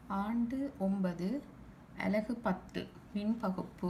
ஆண்டு ஒன்பது அலகு பத்து மின் பகுப்பு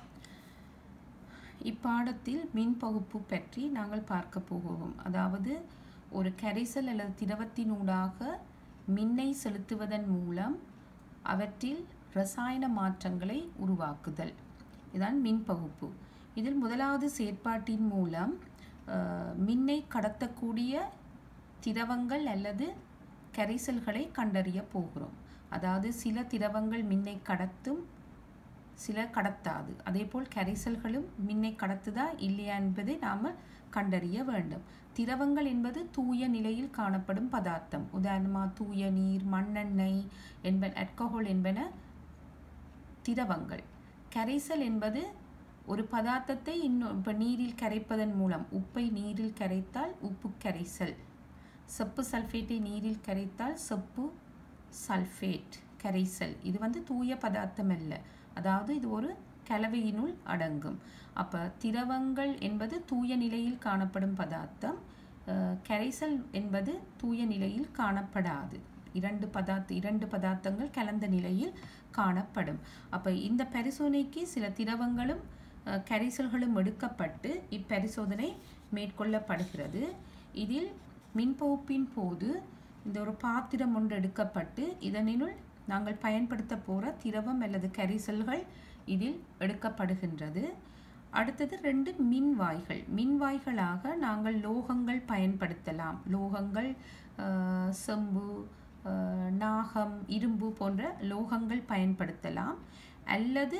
இப்பாடத்தில் மின் பகுப்பு பற்றி நாங்கள் பார்க்க போகிறோம் அதாவது ஒரு கரைசல் அல்லது திரவத்தினூடாக மின்னை செலுத்துவதன் மூலம் அவற்றில் ரசாயன மாற்றங்களை உருவாக்குதல் இதுதான் மின் பகுப்பு இதில் முதலாவது செயற்பாட்டின் மூலம் அஹ், மின்னை கடத்தக்கூடிய திரவங்கள் அல்லது கரைசல்களை கண்டறிய போகிறோம் அதாவது சில திரவங்கள் மின்னை கடத்தும் சில கடத்தாது அதேபோல் கரைசல்களும் மின்னை கடத்துதா இல்லையா என்பதை நாம் கண்டறிய வேண்டும் திரவங்கள் என்பது தூய நிலையில் காணப்படும் பதார்த்தம் உதாரணமாக தூய நீர் மண்ணெண்ணெய் என்பன அல்கஹால் என்பன திரவங்கள் கரைசல் என்பது ஒரு பதார்த்தத்தை இன்னும் இப்போ நீரில் கரைப்பதன் மூலம் உப்பை நீரில் கரைத்தால் உப்பு கரைசல் செப்பு சல்ஃபேட்டை நீரில் கரைத்தால் செப்பு சல்ஃபேட் கரைசல் இது வந்து தூய பதார்த்தம் அல்ல அதாவது இது ஒரு கலவையினுள் அடங்கும் அப்போ திரவங்கள் என்பது தூய நிலையில் காணப்படும் பதார்த்தம் அஹ், கரைசல் என்பது தூய நிலையில் காணப்படாது இரண்டு பதார்த்த இரண்டு பதார்த்தங்கள் கலந்த நிலையில் காணப்படும் அப்போ இந்த பரிசோதனைக்கு சில திரவங்களும் அஹ், கரைசல்களும் எடுக்கப்பட்டு இப்பரிசோதனை மேற்கொள்ளப்படுகிறது இதில் மின்பகுப்பின் போது இந்த ஒரு பாத்திரம் ஒன்று எடுக்கப்பட்டு இதனினுள் நாங்கள் பயன்படுத்த போகிற திரவம் அல்லது கரைசல்கள் இதில் எடுக்கப்படுகின்றது அடுத்தது ரெண்டு மின்வாய்கள் மின்வாய்களாக நாங்கள் லோகங்கள் பயன்படுத்தலாம் லோகங்கள் அஹ், செம்பு அஹ், நாகம் இரும்பு போன்ற லோகங்கள் பயன்படுத்தலாம் அல்லது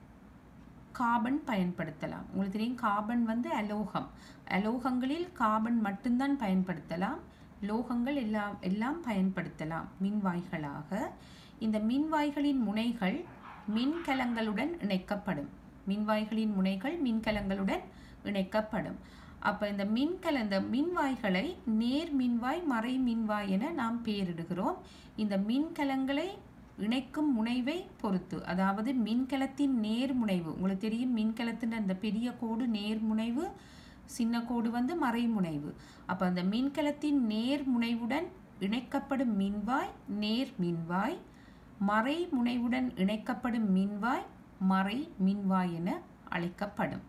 கார்பன் பயன்படுத்தலாம் உங்களுக்கு தெரியும் கார்பன் வந்து அலோகம் அலோகங்களில் கார்பன் மட்டும்தான் பயன்படுத்தலாம் லோகங்கள் எல்லாம் எல்லாம் பயன்படுத்தலாம் மின்வாய்களாக இந்த மின்வாய்களின் முனைகள் மின்கலங்களுடன் இணைக்கப்படும் மின்வாய்களின் முனைகள் மின்கலங்களுடன் இணைக்கப்படும் அப்போ இந்த மின்கல இந்த மின்வாய்களை நேர் மின்வாய் மறை மின்வாய் என நாம் பெயரிடுகிறோம் இந்த மின்கலங்களை இணைக்கும் முனைவை பொறுத்து அதாவது மின்கலத்தின் நேர்முனைவு உங்களுக்கு தெரியும் மின்கலத்தின் அந்த பெரிய கோடு நேர்முனைவு சின்ன கோடு வந்து மறைமுனைவு அப்போ அந்த மின்கலத்தின் நேர்முனைவுடன் இணைக்கப்படும் மின்வாய் நேர் மின்வாய் மறை முனைவுடன் இணைக்கப்படும் மின்வாய் மறை மின்வாய் என அழைக்கப்படும்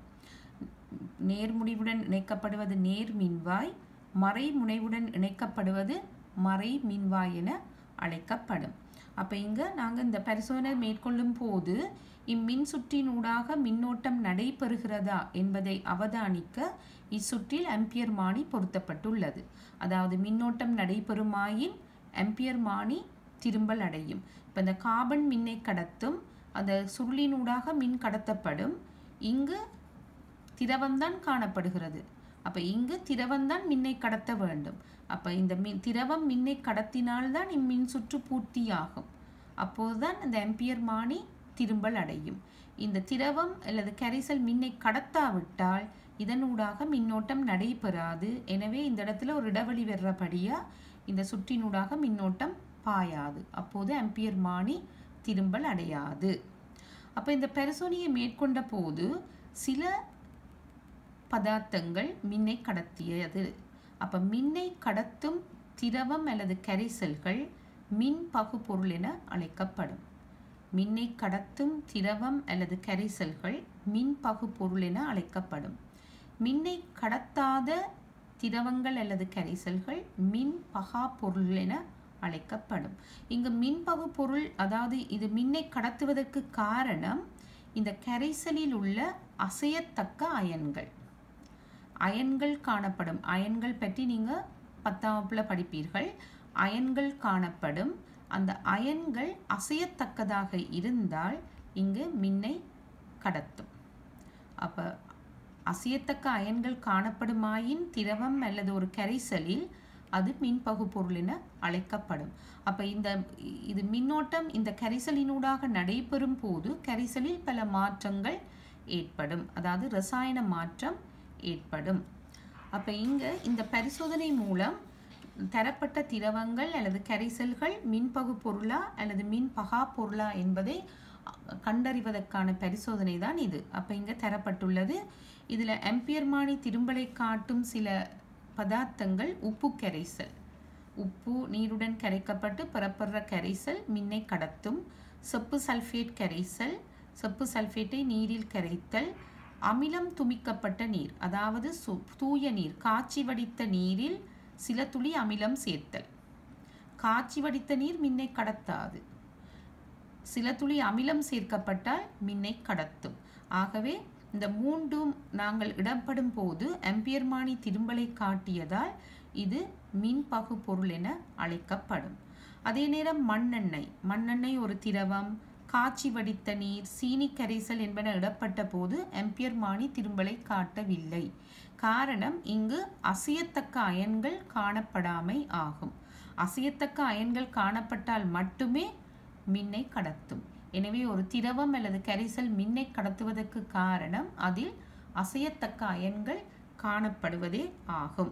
நேர்முனைவுடன் இணைக்கப்படுவது நேர் மின்வாய் மறை முனைவுடன் இணைக்கப்படுவது மறை மின்வாய் என அழைக்கப்படும் அப்போ இங்கே நாங்கள் இந்த பரிசோதனை மேற்கொள்ளும் போது இம்மின் சுற்றினூடாக மின்னோட்டம் நடைபெறுகிறதா என்பதை அவதானிக்க இச்சுற்றில் அம்பியர் மானி பொருத்தப்பட்டுள்ளது அதாவது மின்னோட்டம் நடைபெறுமாயின் அம்பியர் மானி திரும்பல் அடையும் இப்போ இந்த கார்பன் மின்னை கடத்தும் அந்த சுருளினூடாக மின் கடத்தப்படும் இங்கு திரவம்தான் காணப்படுகிறது அப்போ இங்கு திரவம்தான் மின்னை கடத்த வேண்டும் அப்போ இந்த மின் திரவம் மின்னை கடத்தினால்தான் இம்மின் சுற்று பூர்த்தியாகும் அப்போதுதான் இந்த அம்பியர் மானி திரும்பல் அடையும் இந்த திரவம் அல்லது கரைசல் மின்னை கடத்தாவிட்டால் இதனூடாக மின்னோட்டம் நடைபெறாது எனவே இந்த இடத்துல ஒரு இடைவெளி வர்றபடியா இந்த சுற்றினூடாக மின்னோட்டம் பாயாது அப்போது அம்பியர் மானி திரும்பல் அடையாது அப்போ இந்த பரிசோதனையை மேற்கொண்ட போது சில பதார்த்தங்கள் மின்னை கடத்தியது அப்போ மின்னை கடத்தும் திரவம் அல்லது கரைசல்கள் மின் பகுபொருள் என அழைக்கப்படும் மின்னை கடத்தும் திரவம் அல்லது கரைசல்கள் மின் பகுபொருள் என அழைக்கப்படும் மின்னை கடத்தாத திரவங்கள் அல்லது கரைசல்கள் மின் பகா பொருள் என அழைக்கப்படும் இங்கு மின்பகு பொருள் அதாவது இது மின்னை கடத்துவதற்கு காரணம் இந்த கரைசலில் உள்ள அசையத்தக்க அயன்கள் அயன்கள் காணப்படும் அயன்கள் பற்றி நீங்கள் பத்தாம் வகுப்புல படிப்பீர்கள் அயன்கள் காணப்படும் அந்த அயன்கள் அசையத்தக்கதாக இருந்தால் இங்கு மின்னை கடத்தும் அப்போ அசையத்தக்க அயன்கள் காணப்படுமாயின் திரவம் அல்லது ஒரு கரைசலில் அது மின்பகு பொருள் என அழைக்கப்படும் அப்போ இந்த இது மின்னோட்டம் இந்த கரைசலினூடாக நடைபெறும் போது கரைசலில் பல மாற்றங்கள் ஏற்படும் அதாவது ரசாயன மாற்றம் ஏற்படும் அப்போ இங்கே இந்த பரிசோதனை மூலம் தரப்பட்ட திரவங்கள் அல்லது கரைசல்கள் மின்பகு பொருளா அல்லது மின் பகா பொருளா என்பதை கண்டறிவதற்கான பரிசோதனை தான் இது அப்போ இங்கே தரப்பட்டுள்ளது இதில் அம்பியர்மானி திரும்பலை காட்டும் சில பதார்த்தங்கள் உப்பு கரைசல் உப்பு நீருடன் கரைக்கப்பட்டு பெறப்படுற கரைசல் மின்னை கடத்தும் செப்பு சல்ஃபேட் கரைசல் செப்பு சல்ஃபேட்டை நீரில் கரைத்தல் அமிலம் துமிக்கப்பட்ட நீர் அதாவது சு- தூய நீர் காய்ச்சி வடித்த நீரில் சில துளி அமிலம் சேர்த்தல் காய்ச்சி வடித்த நீர் மின்னை கடத்தாது சில துளி அமிலம் சேர்க்கப்பட்டால் மின்னை கடத்தும் ஆகவே இந்த மூன்றும் நாங்கள் இடப்படும் போது அம்பியர்மானி திரும்பலை காட்டியதால் இது மின்பகு பொருள் என அழைக்கப்படும் அதே நேரம் மண்ணெண்ணெய் மண்ணெண்ணெய் ஒரு திரவம் காய்ச்சி வடித்த நீர் சீனி கரைசல் என்பன இடப்பட்ட போது அம்பியர்மானி திரும்பலை காட்டவில்லை காரணம் இங்கு அசையத்தக்க அயன்கள் காணப்படாமை ஆகும் அசையத்தக்க அயன்கள் காணப்பட்டால் மட்டுமே மின்னை கடத்தும் எனவே ஒரு திரவம் அல்லது கரைசல் மின்னை கடத்துவதற்கு காரணம் அதில் அசையத்தக்க அயன்கள் காணப்படுவதே ஆகும்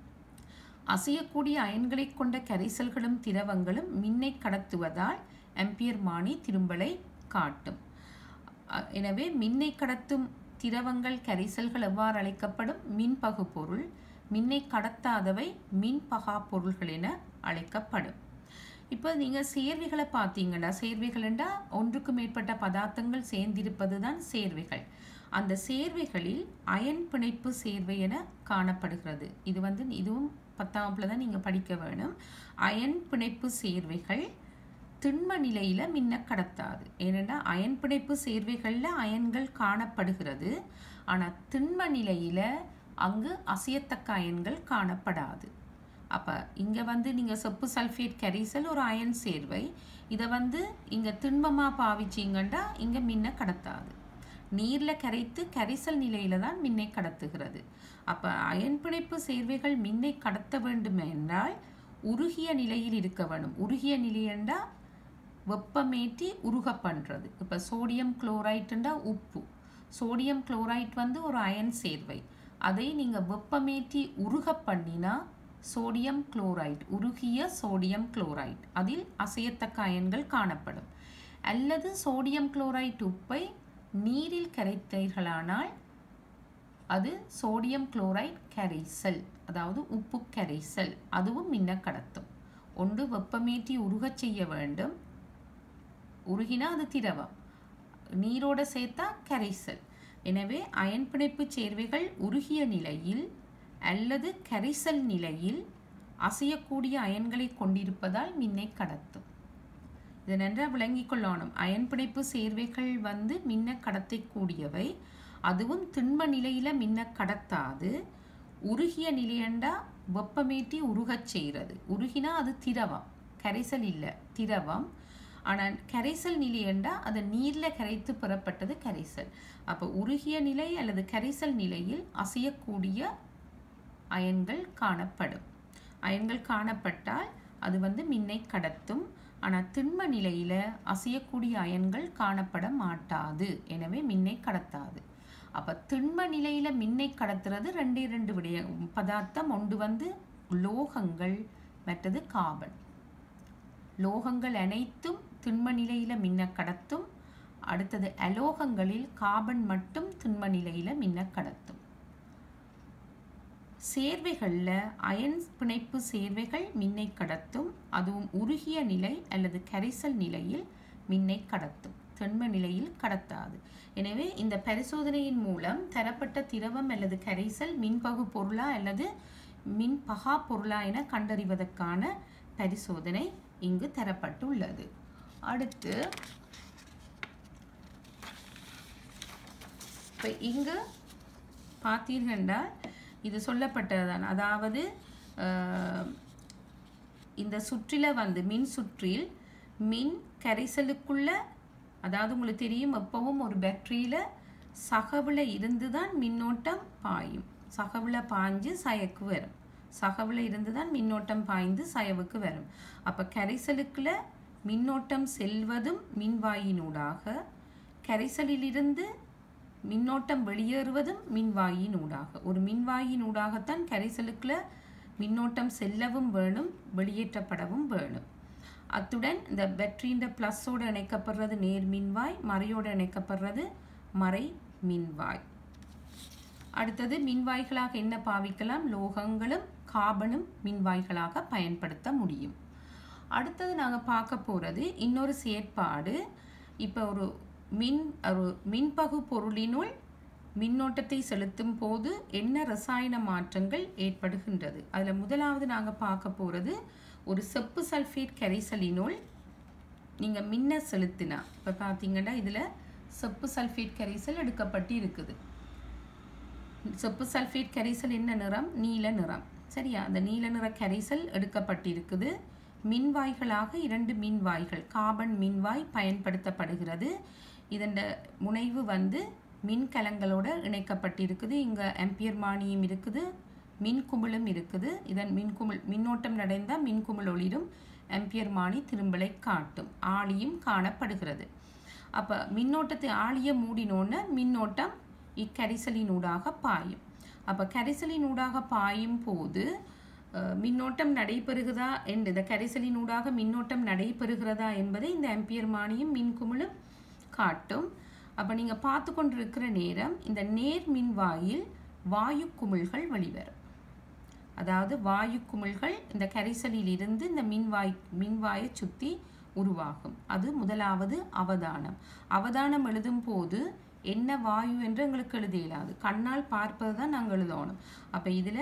அசையக்கூடிய அயன்களை கொண்ட கரைசல்களும் திரவங்களும் மின்னை கடத்துவதால் அம்பியர்மானி திரும்பலை காட்டும் அ- எனவே மின்னை கடத்தும் திரவங்கள் கரைசல்கள் எவ்வாறு அழைக்கப்படும் மின்பகு பொருள் மின்னை கடத்தாதவை மின்பகா பொருள்கள் என அழைக்கப்படும் இப்போ நீங்கள் சேர்வைகளை பார்த்தீங்கன்னா சேர்வைகள்ண்டா ஒன்றுக்கு மேற்பட்ட பதார்த்தங்கள் சேர்ந்திருப்பது தான் சேர்வைகள் அந்த சேர்வைகளில் அயன் பிணைப்பு சேர்வை என காணப்படுகிறது இது வந்து இதுவும் பத்தாவதுல தான் நீங்கள் படிக்க வேணும் அயன் பிணைப்பு சேர்வைகள் திண்ம நிலையில மின்ன கடத்தாது ஏனென்றா அயன் பிணைப்பு சேர்வைகளில் அயன்கள் காணப்படுகிறது ஆனால் திண்ம நிலையில அங்கு அசையத்தக்க அயன்கள் காணப்படாது அப்போ இங்கே வந்து நீங்கள் செப்பு சல்ஃபேட் கரைசல் ஒரு அயன் சேர்வை இதை வந்து இங்கே திண்மமாக பாவிச்சிங்கன்னா இங்கே மின்ன கடத்தாது நீரில் கரைத்து கரைசல் நிலையில தான் மின்னை கடத்துகிறது அப்போ அயன் பிணைப்பு சேர்வைகள் மின்னை கடத்த வேண்டும் என்றால் உருகிய நிலையில் இருக்க வேணும் உருகிய நிலை என்றால் வெப்பமேற்றி உருக பண்ணுறது இப்போ சோடியம் குளோரைட்டுண்டா உப்பு சோடியம் குளோரைட் வந்து ஒரு அயன் சேர்வை அதை நீங்கள் வெப்பமேற்றி உருக பண்ணினா சோடியம் குளோரைட் உருகிய சோடியம் குளோரைட் அதில் அசையத்தக்க அயன்கள் காணப்படும் அல்லது சோடியம் குளோரைட் உப்பை நீரில் கரைத்தீர்களானால் அது சோடியம் குளோரைட் கரைசல் அதாவது உப்பு கரைசல் அதுவும் மின்ன கடத்தும் ஒன்று வெப்பமேற்றி உருகச் செய்ய வேண்டும் உருகினா அது திரவம் நீரோட சேர்த்தா கரைசல் எனவே அயன் பிணைப்பு சேர்வைகள் உருகிய நிலையில் அல்லது கரைசல் நிலையில் அசையக்கூடிய அயன்களை கொண்டிருப்பதால் மின்னை கடத்தும் இதை நன்றாக விளங்கிக் கொள்ளணும் அயன் பிணைப்பு சேர்வைகள் வந்து மின்ன கடத்தக்கூடியவை அதுவும் திண்ம நிலையில மின்ன கடத்தாது உருகிய நிலையண்டா வெப்பமேற்றி உருகச் செய்கிறது உருகினா அது திரவம் கரைசல் இல்லை திரவம் ஆனால் கரைசல் நிலையண்டா அது நீரில் கரைத்து பெறப்பட்டது கரைசல் அப்போ உருகிய நிலை அல்லது கரைசல் நிலையில் அசையக்கூடிய அயன்கள் காணப்படும் அயன்கள் காணப்பட்டால் அது வந்து மின்னை கடத்தும் ஆனால் திண்ம நிலையில அசையக்கூடிய அயன்கள் காணப்பட மாட்டாது எனவே மின்னை கடத்தாது அப்ப திண்ம நிலையில மின்னை கடத்துறது ரெண்டே ரெண்டு விடைய பதார்த்தம் ஒன்று வந்து லோகங்கள் மற்றது கார்பன் லோகங்கள் அனைத்தும் திண்ம நிலையில மின்ன கடத்தும் அடுத்தது அலோகங்களில் கார்பன் மட்டும் திண்ம நிலையில மின்ன கடத்தும் சேர்வைகளில் அயன் பிணைப்பு சேர்வைகள் மின்னை கடத்தும் அதுவும் உருகிய நிலை அல்லது கரைசல் நிலையில் மின்னை கடத்தும் திண்ம நிலையில் கடத்தாது எனவே இந்த பரிசோதனையின் மூலம் தரப்பட்ட திரவம் அல்லது கரைசல் மின்பகு பொருளா அல்லது மின்பகா பொருளா என கண்டறிவதற்கான பரிசோதனை இங்கு தரப்பட்டுள்ளது அடுத்து இப்போ இங்கு பார்த்தீர்கள்னா இது சொல்லப்பட்டதுதான் அதாவது அஹ், இந்த சுற்றில வந்து மின் சுற்றில் மின் கரைசலுக்குள்ள அதாவது உங்களுக்கு தெரியும் எப்பவும் ஒரு பேட்டரியில் சகவுல இருந்து தான் மின்னோட்டம் பாயும் சகவுல பாய்ஞ்சு சயக்கு வரும் சகவுல இருந்து தான் மின்னோட்டம் பாய்ந்து சயவுக்கு வரும் அப்போ கரைசலுக்குள்ள மின்னோட்டம் செல்வதும் மின்வாயினூடாக கரைசலிலிருந்து மின்னோட்டம் வெளியேறுவதும் மின்வாயினூடாக ஒரு மின்வாயினூடாகத்தான் கரைசலுக்குள்ள மின்னோட்டம் செல்லவும் வேணும் வெளியேற்றப்படவும் வேணும் அத்துடன் இந்த பேட்டரியின் ப்ளஸ்ஸோடு இணைக்கப்படுறது நேர் மின்வாய் மறையோடு இணைக்கப்படுறது மறை மின்வாய் அடுத்தது மின்வாய்களாக என்ன பாவிக்கலாம் லோகங்களும் கார்பனும் மின்வாய்களாக பயன்படுத்த முடியும் அடுத்தது நாங்கள் பார்க்க போகிறது இன்னொரு செயற்பாடு இப்போ ஒரு மின் ஒரு மின்பகு பொருளினுள் மின்னோட்டத்தை செலுத்தும் போது என்ன ரசாயன மாற்றங்கள் ஏற்படுகின்றது அதில் முதலாவது நாங்கள் பார்க்க போகிறது ஒரு செப்பு சல்ஃபேட் கரைசலினுள் நீங்கள் மின்ன செலுத்தினா இப்போ பார்த்தீங்கன்னா இதில் செப்பு சல்ஃபேட் கரைசல் எடுக்கப்பட்டு இருக்குது செப்பு சல்ஃபேட் கரைசல் என்ன நிறம் நீல நிறம் சரியா அந்த நீல நிற கரைசல் எடுக்கப்பட்டிருக்குது மின்வாய்களாக இரண்டு மின்வாய்கள் கார்பன் மின்வாய் பயன்படுத்தப்படுகிறது இதன் முனைவு வந்து மின்கலங்களோட இணைக்கப்பட்டிருக்குது இங்கே அம்பியர்மானியும் இருக்குது மின்குமிழும் இருக்குது இதன் மின்குமிழ் மின்னோட்டம் நடந்தால் மின்குமிழ் ஒளிரும் அம்பியர்மானி திரும்பலை காட்டும் ஆளியும் காணப்படுகிறது அப்போ மின்னோட்டத்தை ஆளியை மூடினோன்னு மின்னோட்டம் இக்கரைசலினூடாக பாயும் அப்போ கரைசலினூடாக பாயும் போது அஹ், மின்னோட்டம் நடைபெறுகிறதா என்று இந்த கரைசலினூடாக மின்னோட்டம் நடைபெறுகிறதா என்பதை இந்த அம்பியர்மானியும் மின்குமிழும் காட்டும் அப்போ நீங்கள் பார்த்து கொண்டிருக்கிற நேரம் இந்த நேர் மின்வாயில் வாயு குமிழ்கள் வெளிவரும் அதாவது வாயு குமிழ்கள் இந்த கரைசலில் இருந்து இந்த மின்வாய் மின்வாயை சுற்றி உருவாகும் அது முதலாவது அவதானம் அவதானம் எழுதும் போது என்ன வாயு என்று எங்களுக்கு எழுத இயலாது கண்ணால் பார்ப்பது தான் நாங்கள் எழுதணும் அப்போ இதில்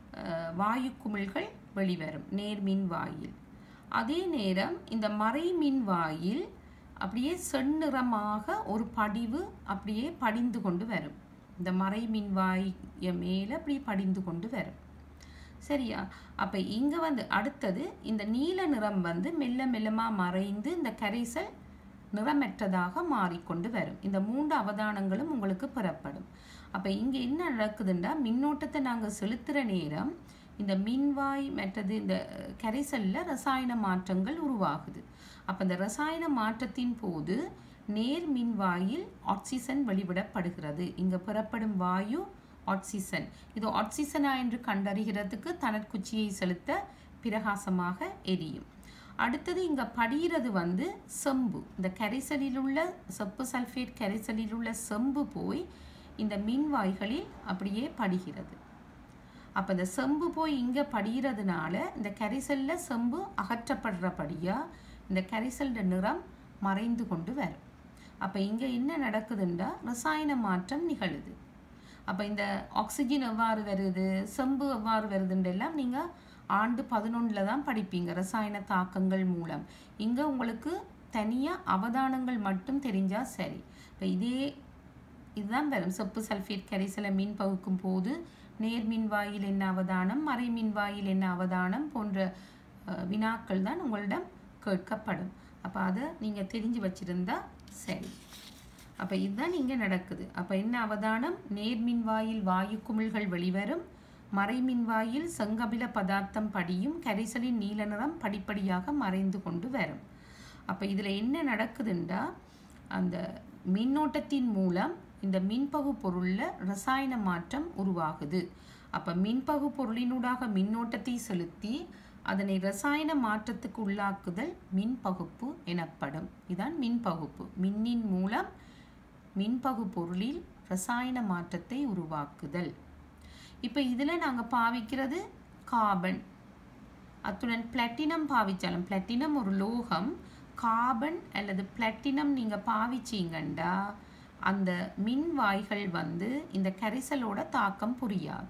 வாயு குமிழ்கள் வெளிவரும் நேர் மின்வாயில் அதே நேரம் இந்த மறை மின்வாயில் அப்படியே செந்நிறமாக ஒரு படிவு அப்படியே படிந்து கொண்டு வரும் இந்த மறை மின்வாய மேலே அப்படி படிந்து கொண்டு வரும் சரியா அப்போ இங்கே வந்து அடுத்தது இந்த நீல நிறம் வந்து மெல்ல மெல்லமாக மறைந்து இந்த கரைசல் நிறமற்றதாக மாறிக்கொண்டு வரும் இந்த மூன்று அவதானங்களும் உங்களுக்கு பெறப்படும் அப்போ இங்கே என்ன நடக்குதுன்னா மின்னோட்டத்தை நாங்கள் செலுத்துகிற நேரம் இந்த மின்வாய் மற்றது இந்த கரைசலில் ரசாயன மாற்றங்கள் உருவாகுது அப்போ இந்த ரசாயன மாற்றத்தின் போது நேர் மின்வாயில் ஆக்சிஜன் வெளிவிடப்படுகிறது இங்கே பெறப்படும் வாயு ஆக்சிஜன் இது ஆக்சிஜனா என்று கண்டறிகிறதுக்கு தனக்குச்சியை செலுத்த பிரகாசமாக எரியும் அடுத்தது இங்கே படிகிறது வந்து செம்பு இந்த கரைசலில் உள்ள செப்பு சல்ஃபேட் கரைசலில் உள்ள செம்பு போய் இந்த மின்வாய்களில் அப்படியே படிகிறது அப்போ இந்த செம்பு போய் இங்கே படிகிறதுனால இந்த கரைசலில் செம்பு அகற்றப்படுறபடியாக இந்த கரைசலோட நிறம் மறைந்து கொண்டு வரும் அப்போ இங்கே என்ன நடக்குதுன்னா ரசாயன மாற்றம் நிகழுது அப்போ இந்த ஆக்சிஜன் எவ்வாறு வருது செம்பு எவ்வாறு வருதுன்றெல்லாம் நீங்கள் ஆண்டு பதினொன்றில் தான் படிப்பீங்க ரசாயன தாக்கங்கள் மூலம் இங்கே உங்களுக்கு தனியாக அவதானங்கள் மட்டும் தெரிஞ்சால் சரி இப்போ இதே இதுதான் வரும் செப்பு சல்ஃபேட் கரைசலை மின் பகுக்கும் போது நேர் மின்வாயில் என்ன அவதானம் மறை மின்வாயில் என்ன அவதானம் போன்ற அஹ், வினாக்கள் தான் உங்களிடம் கேட்கப்படும் அப்போ அதை நீங்கள் தெரிஞ்சு வச்சிருந்தா சரி அப்போ இதுதான் இங்கே நடக்குது அப்போ என்ன அவதானம் நேர் மின்வாயில் வாயு குமிழ்கள் வெளிவரும் மறை மின்வாயில் செங்கபில பதார்த்தம் படியும் கரைசலின் நீல நிறம் படிப்படியாக மறைந்து கொண்டு வரும் அப்போ இதில் என்ன நடக்குதுண்டா அந்த மின்னோட்டத்தின் மூலம் இந்த மின்பகு பொருளில் ரசாயன மாற்றம் உருவாகுது அப்போ மின்பகு பொருளினூடாக மின்னோட்டத்தை செலுத்தி அதனை ரசாயன மாற்றத்துக்கு உள்ளாக்குதல் மின்பகுப்பு எனப்படும் இதான் மின்பகுப்பு மின்னின் மூலம் மின்பகு பொருளில் ரசாயன மாற்றத்தை உருவாக்குதல் இப்போ இதில் நாங்கள் பாவிக்கிறது கார்பன் அத்துடன் பிளாட்டினம் பாவிச்சாலும் பிளாட்டினம் ஒரு லோகம் கார்பன் அல்லது பிளாட்டினம் நீங்கள் பாவிச்சீங்கண்டா அந்த மின்வாய்கள் வந்து இந்த கரைசலோட தாக்கம் புரியாது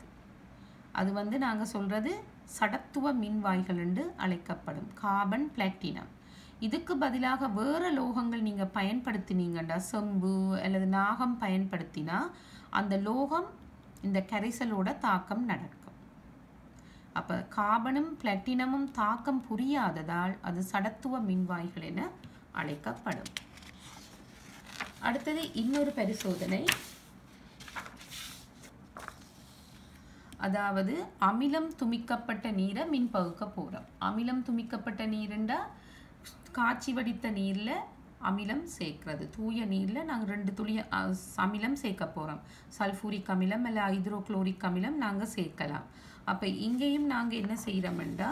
அது வந்து நாங்கள் சொல்கிறது சடத்துவ மின்வாய்கள் என்று அழைக்கப்படும் கார்பன் பிளாட்டினம் இதுக்கு பதிலாக வேறு லோகங்கள் நீங்கள் பயன்படுத்தினீங்கண்டா செம்பு அல்லது நாகம் பயன்படுத்தினா அந்த லோகம் இந்த கரைசலோட தாக்கம் நடக்கும் அப்போ கார்பனும் பிளாட்டினமும் தாக்கம் புரியாததால் அது சடத்துவ மின்வாய்கள் என அழைக்கப்படும் அடுத்தது இன்னொரு பரிசோதனை அதாவது அமிலம் துமிக்கப்பட்ட நீரை மின் பகுக்க போகிறோம் அமிலம் துமிக்கப்பட்ட நீருண்டா காய்ச்சி வடித்த நீரில் அமிலம் சேர்க்கிறது தூய நீரில் நாங்கள் ரெண்டு துளி அ, அமிலம் சேர்க்க போகிறோம் சல்ஃபூரிக் அமிலம் இல்லை ஹைட்ரோக்ளோரிக் அமிலம் நாங்கள் சேர்க்கலாம் அப்போ இங்கேயும் நாங்கள் என்ன செய்கிறோம்டா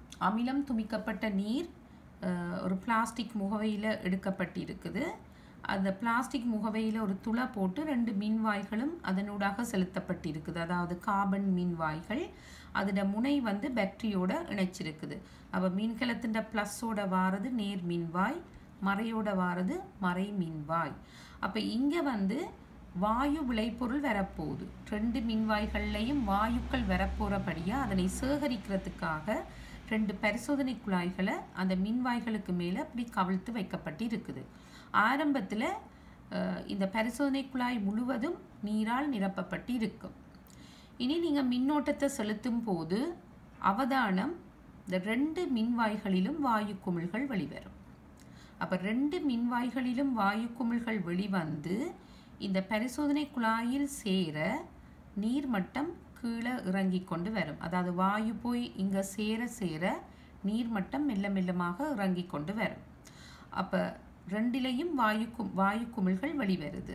அமிலம் துமிக்கப்பட்ட நீர் அஹ், ஒரு பிளாஸ்டிக் முகவையில் எடுக்கப்பட்டிருக்குது அந்த பிளாஸ்டிக் முகவையில் ஒரு துளை போட்டு ரெண்டு மின்வாய்களும் அதனூடாக செலுத்தப்பட்டிருக்குது அதாவது கார்பன் மின்வாய்கள் அதோட முனை வந்து பேட்டரியோட இணைச்சிருக்குது அப்போ மின்கலத்தின் ப்ளஸ்ஸோட வாரது நேர் மின்வாய் மறையோட வாரது மறை மின்வாய் அப்போ இங்கே வந்து வாயு விளைபொருள் வரப்போகுது ரெண்டு மின்வாய்கள்லையும் வாயுக்கள் வரப்போகிறபடியாக அதனை சேகரிக்கிறதுக்காக ரெண்டு பரிசோதனை குழாய்களை அந்த மின்வாய்களுக்கு மேலே அப்படி கவிழ்த்து வைக்கப்பட்டு இருக்குது ஆரம்பத்தில் இந்த பரிசோதனை குழாய் முழுவதும் நீரால் நிரப்பப்பட்டு இருக்கும் இனி நீங்கள் மின்னோட்டத்தை செலுத்தும் போது அவதானம் இந்த ரெண்டு மின்வாய்களிலும் வாயு குமிழ்கள் வெளிவரும் அப்போ ரெண்டு மின்வாய்களிலும் வாயு குமிழ்கள் வெளிவந்து இந்த பரிசோதனை குழாயில் சேர நீர்மட்டம் கீழே இறங்கி கொண்டு வரும் அதாவது வாயு போய் இங்கே சேர சேர நீர்மட்டம் மெல்ல மெல்லமாக இறங்கி கொண்டு வரும் அப்போ ரெண்டிலையும் வாயு கு வாயு குமிழ்கள் வெளிவருது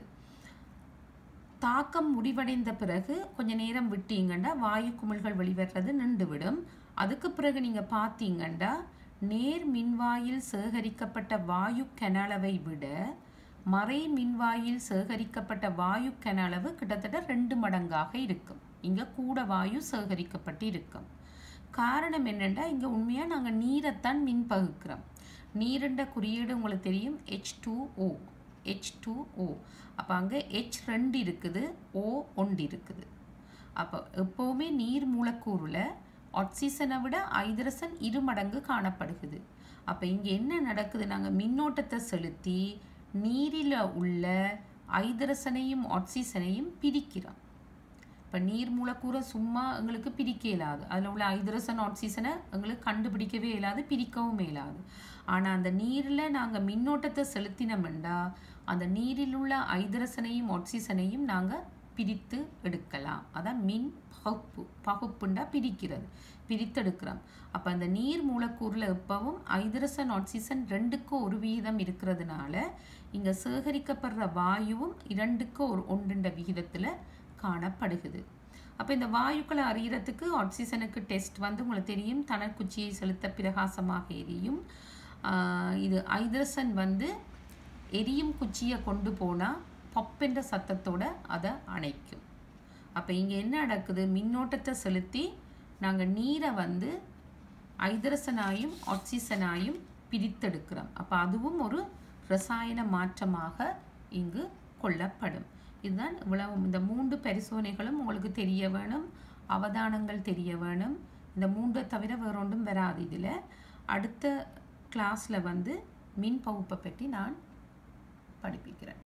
தாக்கம் முடிவடைந்த பிறகு கொஞ்ச நேரம் விட்டீங்கன்னா வாயு குமிழ்கள் வெளிவர்றது நின்றுவிடும் அதுக்கு பிறகு நீங்கள் பார்த்தீங்கன்னா நேர் மின்வாயில் சேகரிக்கப்பட்ட வாயு கனளவை விட மறை மின்வாயில் சேகரிக்கப்பட்ட வாயு கனளவு கிட்டத்தட்ட ரெண்டு மடங்காக இருக்கும் இங்கே கூட வாயு சேகரிக்கப்பட்டு இருக்கும் காரணம் என்னென்னா இங்கே உண்மையாக நாங்கள் நீரைத்தான் மின் பகுக்கிறோம் நீருண்ட குறியீடு உங்களுக்கு தெரியும் H two O H two O அப்போ அங்கே ஹெச் ரெண்டு இருக்குது ஓ ஒன்று இருக்குது அப்போ எப்போவுமே நீர் மூலக்கூறில் ஆக்சிஜனை விட ஐதரசன் இரு மடங்கு காணப்படுகிறது அப்போ இங்கே என்ன நடக்குது நாங்கள் மின்னோட்டத்தை செலுத்தி நீரில் உள்ள ஐதரசனையும் ஆக்சிஜனையும் பிரிக்கிறோம் இப்போ நீர் மூலக்கூறை சும்மா எங்களுக்கு பிரிக்க இயலாது அதில் உள்ள ஐதரசன் ஆக்சிஜனை எங்களுக்கு கண்டுபிடிக்கவே இயலாது பிரிக்கவும் இயலாது ஆனால் அந்த நீரில் நாங்கள் மின்னோட்டத்தை செலுத்தினோம்னா அந்த நீரில் உள்ள ஐதரசனையும் ஆக்சிஜனையும் நாங்கள் பிரித்து எடுக்கலாம் அதான் மின் பகுப்பு பகுப்புண்டா பிரிக்கிறது பிரித்தெடுக்கிறோம் அப்போ அந்த நீர் மூலக்கூறில் எப்பவும் ஐதரசன் ஆக்சிஜன் ரெண்டுக்கு ஒரு வீதம் இருக்கிறதுனால இங்கே சேகரிக்கப்படுற வாயுவும் இரண்டுக்கு ஒரு ஒன்றுண்ட விகிதத்தில் காணப்படுகிறது அப்போ இந்த வாயுக்களை அறியறதுக்கு ஆக்சிஜனுக்கு டெஸ்ட் வந்து உங்களுக்கு தெரியும் தனக்குச்சியை செலுத்த பிரகாசமாக எரியும் இது ஐதரசன் வந்து எரியும் குச்சியை கொண்டு போனால் பப்பென்ற சத்தத்தோட அதை அணைக்கும் அப்போ இங்கே என்ன நடக்குது மின்னோட்டத்தை செலுத்தி நாங்கள் நீரை வந்து ஐதரசனாயும் ஆக்சிஜனாயும் பிரித்தெடுக்கிறோம் அப்போ அதுவும் ஒரு ரசாயன மாற்றமாக இங்கு கொள்ளப்படும் இதுதான் இவ்வளவு இந்த மூன்று பரிசோதனைகளும் உங்களுக்கு தெரிய வேணும் அவதானங்கள் தெரிய வேணும் இந்த மூன்றை தவிர வேற ஒன்றும் வராது இதில் அடுத்த கிளாஸில் வந்து மின் பகுப்பை பற்றி நான் படிப்பிக்கிறேன்